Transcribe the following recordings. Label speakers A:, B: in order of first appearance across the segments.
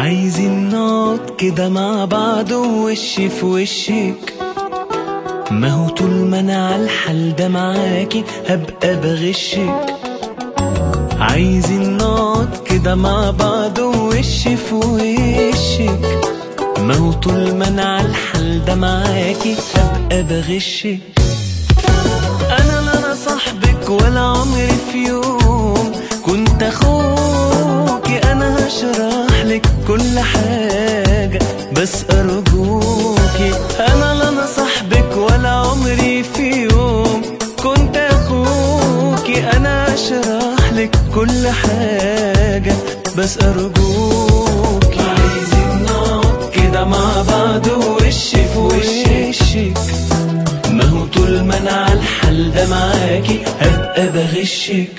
A: عايزين نقعد كده مع بعض ووش في وشك ما هو طول ما انا على الحال ده معاكي هبقى بغشك عايزين نقعد كده مع بعض ووش في وشك ما هو طول ما انا على الحال ده معاكي هبقى بغشك انا لا انا صاحبك ولا عمري في يوم كنت اخوكي انا هشرح لك كل حاجة بس ارجوكي انا لا انا صاحبك ولا عمري في يوم كنت اخوكي انا هشرح لك كل حاجة بس ارجوكي عايزين نقعد كده مع بعض وش في وشك ما هو طول ما انا على الحال ده معاكي هبقى بغشك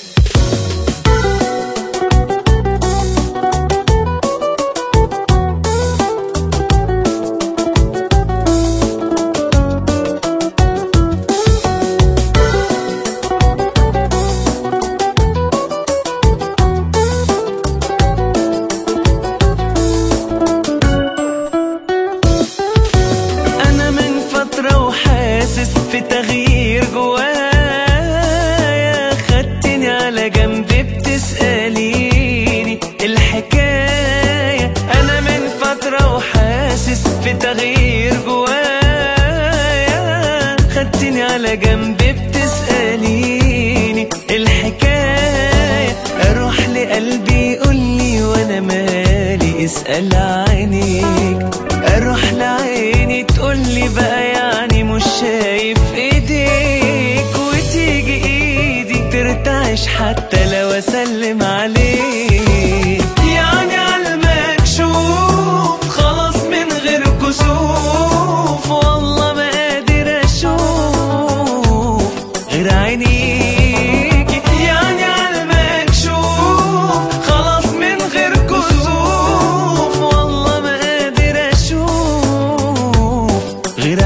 A: انا من فترة وحاسس في تغيير جوايا خدتني على جنب بتسأليني الحكاية انا من فترة وحاسس في تغيير جوايا خدتني على جنب بتسأليني الحكاية اروح لقلبي يقولي وانا مالي اسأل عينيك اروح لعيني تقولي بقى يعني مش شايف ايديك وتيجي ايدي ترتعش حتى لو اسلم عليك يعني عالمكشوف خلاص من غير كسوف والله ما قادر اشوف غير عينيك يعني عالمكشوف خلاص من غير كسوف والله ما قادر اشوف غير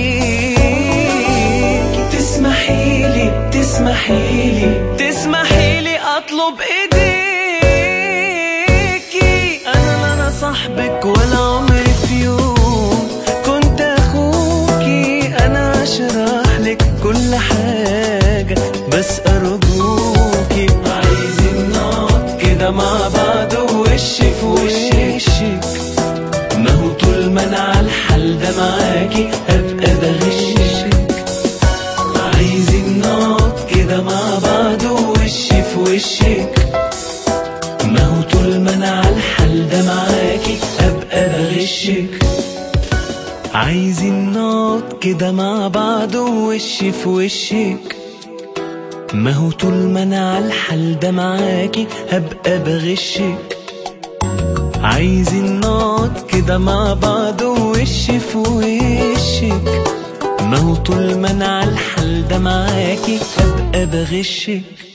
A: عينيك تسمحيلي تسمحيلي تسمحيلي اطلب ايديكي انا لا انا صاحبك ولا عمري في يوم كنت اخوكي انا اشرح لك كل حاجة بس ارجوكي عايزين نقعد كده مع بعض ووش في وشك ما هو طول ما انا على الحال ده معاكي هبقى بغشك عايزين نقعد كده مع بعض ووش في وشك ما هو طول ما انا على الحال ده معاكي هبقى بغشك عايزين نقعد كده مع بعض ووش في وشك ما هو طول ما انا على الحال ده معاكي هبقى بغشك عايزين نقعد كده مع بعض ووش في وشك ما هو طول ما انا على الحال ده معاكي هبقى بغشك